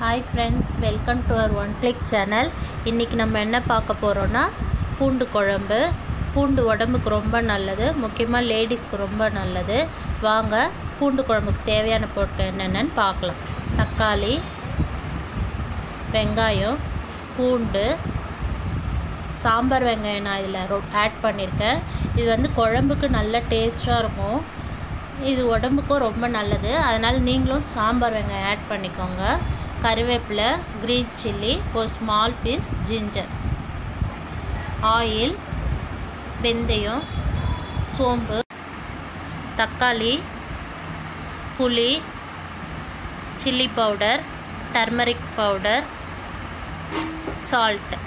hi friends welcome to our one click channel இன்றைக்கி நம்ம என்ன பார்க்க போகிறோன்னா பூண்டு குழம்பு பூண்டு உடம்புக்கு ரொம்ப நல்லது முக்கியமாக லேடிஸ்க்கு ரொம்ப நல்லது வாங்க பூண்டு குழம்புக்கு தேவையான பொருட்கள் என்னென்னு பார்க்கலாம் தக்காளி வெங்காயம் பூண்டு சாம்பார் வெங்காயம் நான் இதில் ரொ ஆட் பண்ணியிருக்கேன் இது வந்து குழம்புக்கு நல்ல டேஸ்ட்டாக இருக்கும் இது உடம்புக்கும் ரொம்ப நல்லது அதனால் நீங்களும் சாம்பார் வெங்காயம் ஆட் பண்ணிக்கோங்க கருவேப்பிலை க்ரீன் சில்லி ஒரு ஸ்மால் பீஸ் ஜிஞ்சர் ஆயில் வெந்தயம் சோம்பு தக்காளி புளி chilli powder turmeric powder salt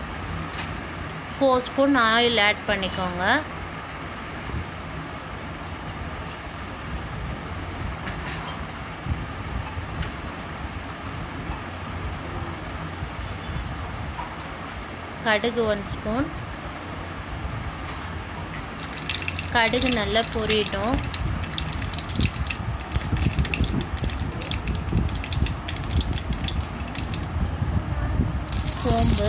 four spoon oil add பண்ணிக்கோங்க கடுகு ஒன் ஸ்பூன் கடுகு நல்லா பொரியட்டும் சோம்பு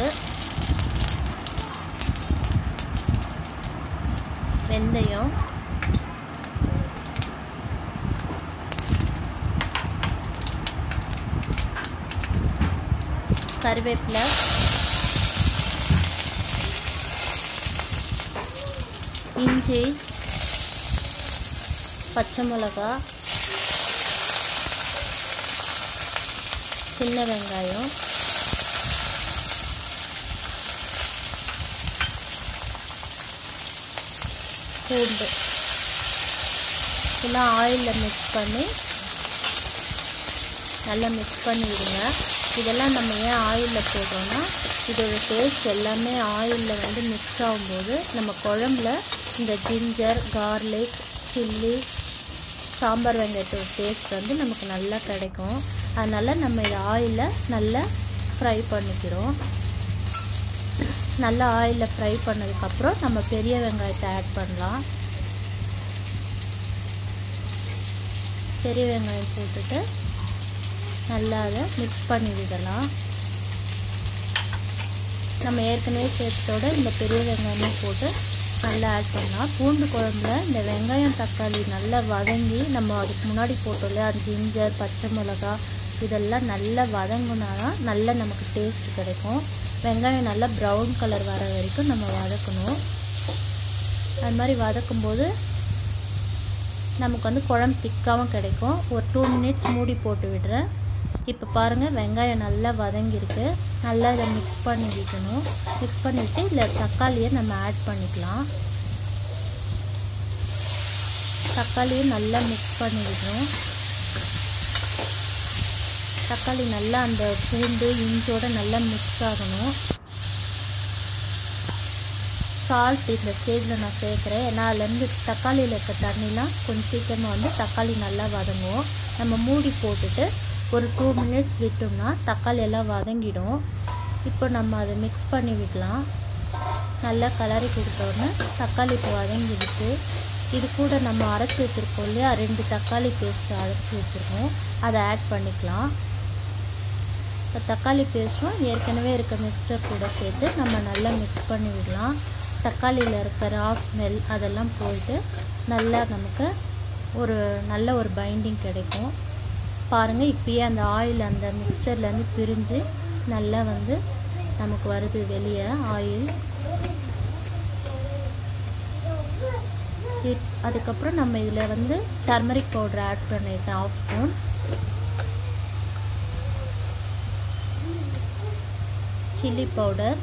வெந்தயம் கருவேப்பிலை இஞ்சி பச்சை மிளகா சின்ன வெங்காயம் பூண்டு இதெல்லாம் ஆயிலில் மிக்ஸ் பண்ணி நல்லா மிக்ஸ் பண்ணி விடுங்க இதெல்லாம் நம்ம ஏன் ஆயிலில் போடுறோன்னா இதோட டேஸ்ட் எல்லாமே ஆயிலில் வந்து மிக்ஸ் ஆகும்போது நம்ம குழம்புல இந்த ஜிஞ்சர் கார்லிக் சில்லி சாம்பார் வெங்காயத்தோட டேஸ்ட் வந்து நமக்கு நல்லா கிடைக்கும் அதனால் நம்ம இதை ஆயிலில் நல்லா ஃப்ரை பண்ணிக்கிறோம் நல்லா ஆயிலில் ஃப்ரை பண்ணதுக்கப்புறம் நம்ம பெரிய வெங்காயத்தை ஆட் பண்ணலாம் பெரிய வெங்காயம் போட்டுட்டு நல்லா அதை மிக்ஸ் பண்ணி விடலாம் நம்ம ஏற்கனவே சேர்த்தோட இந்த பெரிய வெங்காயமும் போட்டு நல்லா ஆட் பண்ணலாம் பூண்டு குழம்புல இந்த வெங்காயம் தக்காளி நல்லா வதங்கி நம்ம அதுக்கு முன்னாடி போட்டோம் இல்லையா ஜிஞ்சர் பச்சை மிளகா இதெல்லாம் நல்லா வதங்கினா தான் நல்லா நமக்கு டேஸ்ட் கிடைக்கும் வெங்காயம் நல்லா ப்ரௌன் கலர் வர வரைக்கும் நம்ம வதக்கணும் அது மாதிரி வதக்கும்போது நமக்கு வந்து குழம்பு திக்காகவும் கிடைக்கும் ஒரு டூ மினிட்ஸ் மூடி போட்டு விடுறேன் இப்போ பாருங்கள் வெங்காயம் நல்லா வதங்கியிருக்கு நல்லா இதை மிக்ஸ் பண்ணி விட்டணும் மிக்ஸ் பண்ணிவிட்டு இதில் தக்காளியை நம்ம ஆட் பண்ணிக்கலாம் தக்காளியும் நல்லா மிக்ஸ் பண்ணி விடணும் தக்காளி நல்லா அந்த பூண்டு இஞ்சோட நல்லா மிக்ஸ் ஆகணும் சால்ட் இந்த ஸ்டேஜில் நான் சேர்க்குறேன் ஏன்னா அதுலேருந்து தக்காளியில் இருக்க தண்ணிலாம் கொஞ்சம் சீக்கிரமாக வந்து தக்காளி நல்லா வதங்கும் நம்ம மூடி போட்டுட்டு ஒரு டூ மினிட்ஸ் விட்டோம்னா தக்காளி எல்லாம் வதங்கிடும் இப்போ நம்ம அதை மிக்ஸ் பண்ணி விடலாம் நல்லா கலரி கொடுத்தோன்னே தக்காளி இப்போ வதங்கிடுச்சு இது கூட நம்ம அரைச்சி வச்சுருக்கோம் இல்லையா ரெண்டு தக்காளி பேஸ்ட் அரைச்சி வச்சுருக்கோம் அதை ஆட் பண்ணிக்கலாம் இப்போ தக்காளி பேஸ்ட்டும் ஏற்கனவே இருக்க மிக்ஸ்டர் கூட சேர்த்து நம்ம நல்லா மிக்ஸ் பண்ணி விடலாம் தக்காளியில் இருக்க ரா ஸ்மெல் அதெல்லாம் போயிட்டு நல்லா நமக்கு ஒரு நல்ல ஒரு பைண்டிங் கிடைக்கும் பாருங்கள் இப்பயே அந்த ஆயில் அந்த மிக்ஸ்டர்லேருந்து பிரிஞ்சு நல்லா வந்து நமக்கு வருது வெளியே ஆயில் அதுக்கப்புறம் நம்ம இதில் வந்து டர்மரிக் பவுடர் ஆட் பண்ணியிருக்கேன் half spoon chilli powder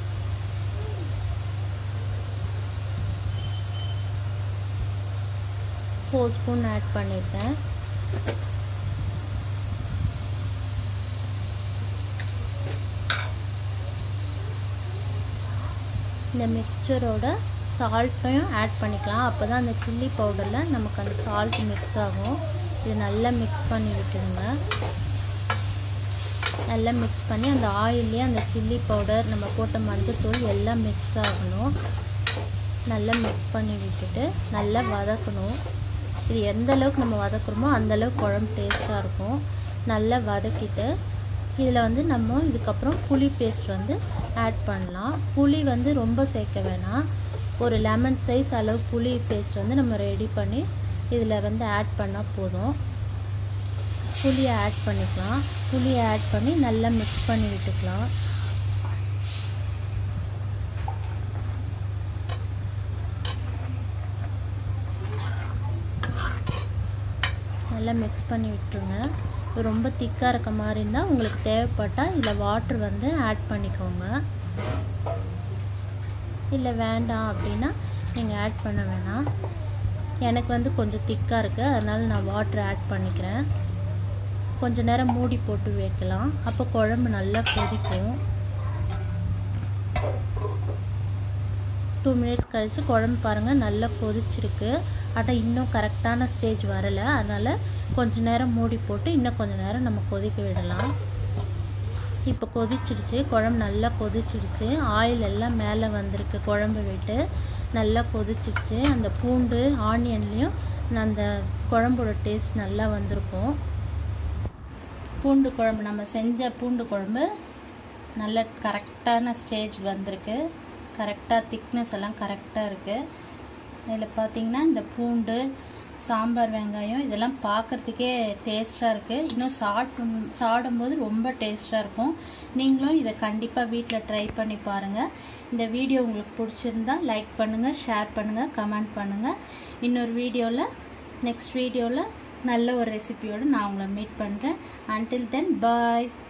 four spoon add பண்ணியிருக்கேன் இந்த மிக்ஸ்சரோட சால்ட்டையும் ஆட் பண்ணிக்கலாம் அப்போ தான் அந்த சில்லி பவுடரில் நமக்கு அந்த சால்ட் மிக்ஸ் ஆகும் இது நல்லா மிக்ஸ் பண்ணி விட்டுருங்க நல்லா மிக்ஸ் பண்ணி அந்த ஆயிலே அந்த சில்லி பவுடர் நம்ம போட்ட மஞ்சத்தூள் எல்லாம் மிக்ஸ் ஆகணும் நல்லா மிக்ஸ் பண்ணி விட்டுட்டு நல்லா வதக்கணும் இது எந்த அளவுக்கு நம்ம வதக்குறோமோ அந்த அளவுக்கு குழம்பு டேஸ்ட்டாக இருக்கும் நல்லா வதக்கிட்டு இதில் வந்து நம்ம இதுக்கப்புறம் புளி பேஸ்ட் வந்து ஆட் பண்ணலாம் புளி வந்து ரொம்ப சேர்க்க வேணாம் ஒரு லெமன் சைஸ் அளவு புளி பேஸ்ட் வந்து நம்ம ரெடி பண்ணி இதில் வந்து ஆட் பண்ணால் போதும் புளியை ஆட் பண்ணிக்கலாம் புளியை ஆட் பண்ணி நல்லா மிக்ஸ் பண்ணி விட்டுக்கலாம் நல்லா மிக்ஸ் பண்ணி விட்டுருங்க ரொம்ப திக்காக இருக்க மாதிரி இருந்தால் உங்களுக்கு தேவைப்பட்டால் இதில் வாட்ரு வந்து ஆட் பண்ணிக்கோங்க இல்லை வேண்டாம் அப்படின்னா நீங்கள் ஆட் பண்ண வேணாம் எனக்கு வந்து கொஞ்சம் திக்காக இருக்குது அதனால் நான் வாட்ரு ஆட் பண்ணிக்கிறேன் கொஞ்ச நேரம் மூடி போட்டு வைக்கலாம் அப்போ குழம்பு நல்லா கொதிக்கும் டூ மினிட்ஸ் கழித்து குழம்பு பாருங்கள் நல்லா கொதிச்சிருக்கு ஆனால் இன்னும் கரெக்டான ஸ்டேஜ் வரலை அதனால் கொஞ்ச நேரம் மூடி போட்டு இன்னும் கொஞ்சம் நேரம் நம்ம கொதிக்க விடலாம் இப்போ கொதிச்சிடுச்சு குழம்பு நல்லா கொதிச்சிடுச்சு ஆயில் எல்லாம் மேலே வந்திருக்கு குழம்பு விட்டு நல்லா கொதிச்சிடுச்சு அந்த பூண்டு ஆனியன்லேயும் அந்த குழம்போட டேஸ்ட் நல்லா வந்திருக்கும் பூண்டு குழம்பு நம்ம செஞ்ச பூண்டு குழம்பு நல்ல கரெக்டான ஸ்டேஜ் வந்திருக்கு கரெக்டாக திக்னஸ் எல்லாம் கரெக்டாக இருக்குது இதில் பார்த்திங்கன்னா இந்த பூண்டு சாம்பார் வெங்காயம் இதெல்லாம் பார்க்குறதுக்கே டேஸ்ட்டாக இருக்குது இன்னும் சாப்பிடும் சாப்பிடும்போது ரொம்ப டேஸ்ட்டாக இருக்கும் நீங்களும் இதை கண்டிப்பாக வீட்டில் ட்ரை பண்ணி பாருங்கள் இந்த வீடியோ உங்களுக்கு பிடிச்சிருந்தா லைக் பண்ணுங்கள் ஷேர் பண்ணுங்கள் கமெண்ட் பண்ணுங்கள் இன்னொரு வீடியோவில் நெக்ஸ்ட் வீடியோவில் நல்ல ஒரு ரெசிபியோடு நான் உங்களை மீட் பண்ணுறேன் அன்டில் தென் பாய்